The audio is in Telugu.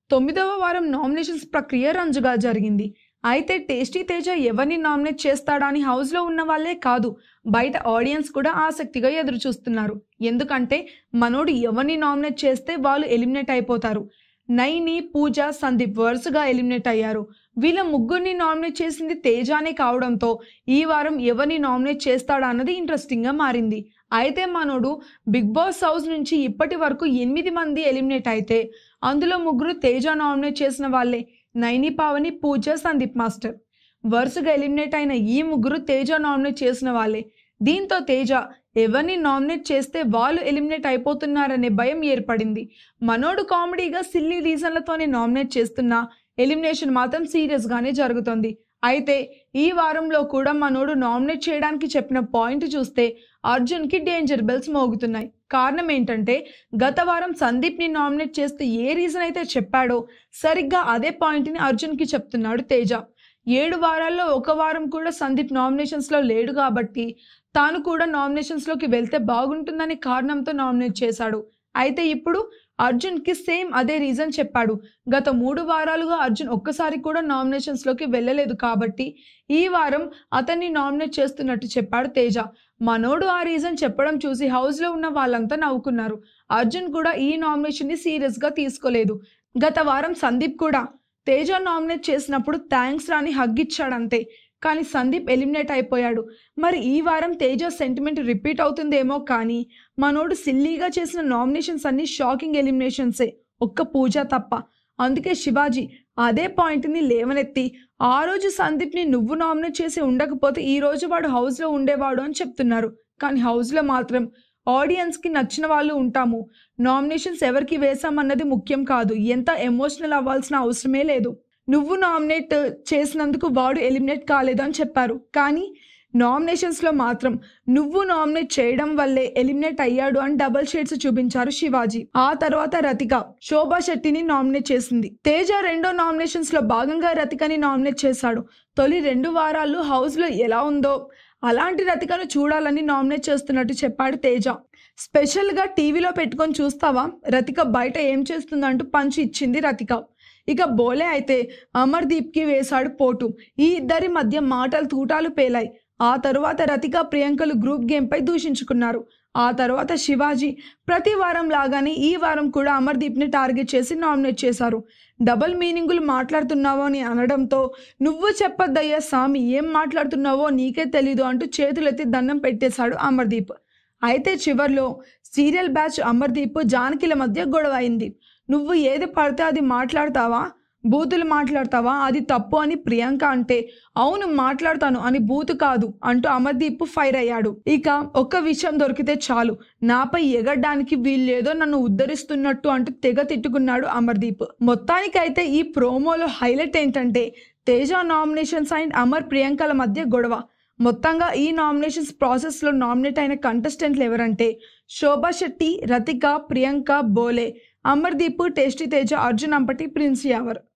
తొమ్మిదవ వారం నామినేషన్స్ ప్రక్రియ రంజుగా జరిగింది అయితే టేస్టీ తేజ ఎవరిని నామినేట్ చేస్తాడా అని హౌస్లో ఉన్న వాళ్ళే కాదు బయట ఆడియన్స్ కూడా ఆసక్తిగా ఎదురు చూస్తున్నారు ఎందుకంటే మనోడు ఎవరిని నామినేట్ చేస్తే వాళ్ళు ఎలిమినేట్ అయిపోతారు నైని పూజ సందీప్ వరుసగా ఎలిమినేట్ అయ్యారు వీళ్ళ ముగ్గురిని నామినేట్ చేసింది తేజానే కావడంతో ఈ వారం ఎవరిని నామినేట్ చేస్తాడా అన్నది ఇంట్రెస్టింగ్గా మారింది అయితే మనోడు బిగ్ బాస్ హౌస్ నుంచి ఇప్పటి వరకు ఎనిమిది మంది ఎలిమినేట్ అయితే అందులో ముగ్గురు తేజ నామినేట్ చేసిన వాళ్ళే నైని పావని పూజ సందీప్ మాస్టర్ వరుసగా ఎలిమినేట్ అయిన ఈ ముగ్గురు తేజ నామినేట్ చేసిన వాళ్ళే దీంతో తేజ ఎవరిని నామినేట్ చేస్తే వాళ్ళు ఎలిమినేట్ అయిపోతున్నారనే భయం ఏర్పడింది మనోడు కామెడీగా సిల్లీ రీజన్లతోనే నామినేట్ చేస్తున్నా ఎలిమినేషన్ మాత్రం సీరియస్గానే జరుగుతుంది అయితే ఈ వారంలో కూడా మనోడు నామినేట్ చేయడానికి చెప్పిన పాయింట్ చూస్తే అర్జున్కి డేంజర్ బెల్స్ మోగుతున్నాయి కారణం ఏంటంటే గత వారం సందీప్ని నామినేట్ చేస్తే ఏ రీజన్ అయితే చెప్పాడో సరిగ్గా అదే పాయింట్ని అర్జున్కి చెప్తున్నాడు తేజ ఏడు వారాల్లో ఒక వారం కూడా సందీప్ నామినేషన్స్లో లేడు కాబట్టి తాను కూడా నామినేషన్స్లోకి వెళ్తే బాగుంటుందనే కారణంతో నామినేట్ చేశాడు అయితే ఇప్పుడు అర్జున్కి సేమ్ అదే రీజన్ చెప్పాడు గత మూడు వారాలుగా అర్జున్ ఒక్కసారి కూడా నామినేషన్స్లోకి వెళ్ళలేదు కాబట్టి ఈ వారం అతన్ని నామినేట్ చేస్తున్నట్టు చెప్పాడు తేజ మనోడు ఆ రీజన్ చెప్పడం చూసి హౌస్లో ఉన్న వాళ్ళంతా నవ్వుకున్నారు అర్జున్ కూడా ఈ నామినేషన్ని సీరియస్గా తీసుకోలేదు గత వారం సందీప్ కూడా తేజ నామినేట్ చేసినప్పుడు థ్యాంక్స్ రాని హగ్ ఇచ్చాడంతే కానీ సందీప్ ఎలిమినేట్ అయిపోయాడు మరి ఈ వారం తేజ సెంటిమెంట్ రిపీట్ అవుతుందేమో కానీ మనోడు సిల్లీగా చేసిన నామినేషన్స్ అన్ని షాకింగ్ ఎలిమినేషన్సే ఒక్క పూజ తప్ప అందుకే శివాజీ అదే పాయింట్ని లేవనెత్తి ఆ రోజు సందీప్ని నువ్వు నామినేట్ చేసి ఉండకపోతే ఈ రోజు వాడు హౌస్లో ఉండేవాడు అని చెప్తున్నారు కానీ హౌస్లో మాత్రం ఆడియన్స్కి నచ్చిన వాళ్ళు ఉంటాము నామినేషన్స్ ఎవరికి వేసామన్నది ముఖ్యం కాదు ఎంత ఎమోషనల్ అవ్వాల్సిన అవసరమే లేదు నువ్వు నామినేట్ చేసినందుకు వాడు ఎలిమినేట్ కాలేదు అని చెప్పారు కానీ నామినేషన్స్లో మాత్రం నువ్వు నామినేట్ చేయడం వల్లే ఎలిమినేట్ అయ్యాడు అని డబల్ షేడ్స్ చూపించారు శివాజీ ఆ తర్వాత రతిక శోభా శెట్టిని నామినేట్ చేసింది తేజ రెండో నామినేషన్స్ లో భాగంగా రతికని నామినేట్ చేశాడు తొలి రెండు వారాలు హౌస్ లో ఎలా ఉందో అలాంటి రతికను చూడాలని నామినేట్ చేస్తున్నట్టు చెప్పాడు తేజ స్పెషల్గా టీవీలో పెట్టుకొని చూస్తావా రతిక బయట ఏం చేస్తుందంటూ పంచి ఇచ్చింది రతిక ఇక బోలే అయితే అమర్దీప్కి వేశాడు పోటు ఈ ఇద్దరి మధ్య మాటలు తూటాలు పేలాయి ఆ తరువాత రతిక ప్రియాంకలు గ్రూప్ గేమ్పై దూషించుకున్నారు ఆ తర్వాత శివాజీ ప్రతి వారం లాగానే ఈ వారం కూడా అమర్దీప్ని టార్గెట్ చేసి నామినేట్ చేశారు డబల్ మీనింగులు మాట్లాడుతున్నావో అని అనడంతో నువ్వు చెప్పొద్దయ్యా సామి ఏం మాట్లాడుతున్నావో నీకే తెలీదు అంటూ చేతులెత్తి దండం పెట్టేశాడు అమర్దీప్ అయితే చివర్లో సీరియల్ బ్యాచ్ అమర్దీప్ జానకిల మధ్య గొడవ అయింది నువ్వు ఏది పడితే అది మాట్లాడతావా బూతులు మాట్లాడతావా అది తప్పు అని ప్రియాంక అంటే అవును మాట్లాడతాను అని బూతు కాదు అంటూ అమర్దీప్ ఫైర్ అయ్యాడు ఇక ఒక్క విషయం దొరికితే చాలు నాపై ఎగడ్డానికి వీళ్ళేదో నన్ను ఉద్ధరిస్తున్నట్టు అంటూ తెగ తిట్టుకున్నాడు అమర్దీప్ మొత్తానికైతే ఈ ప్రోమోలో హైలైట్ ఏంటంటే తేజ నామినేషన్స్ అండ్ అమర్ ప్రియాంకల మధ్య గొడవ మొత్తంగా ఈ నామినేషన్స్ ప్రాసెస్లో నామినేట్ అయిన కంటెస్టెంట్లు ఎవరంటే శోభా శెట్టి రతిక ప్రియాంక బోలే అమర్దీప్ టేస్టీ తేజ అర్జున్ అంపటి ప్రిన్స్ యావర్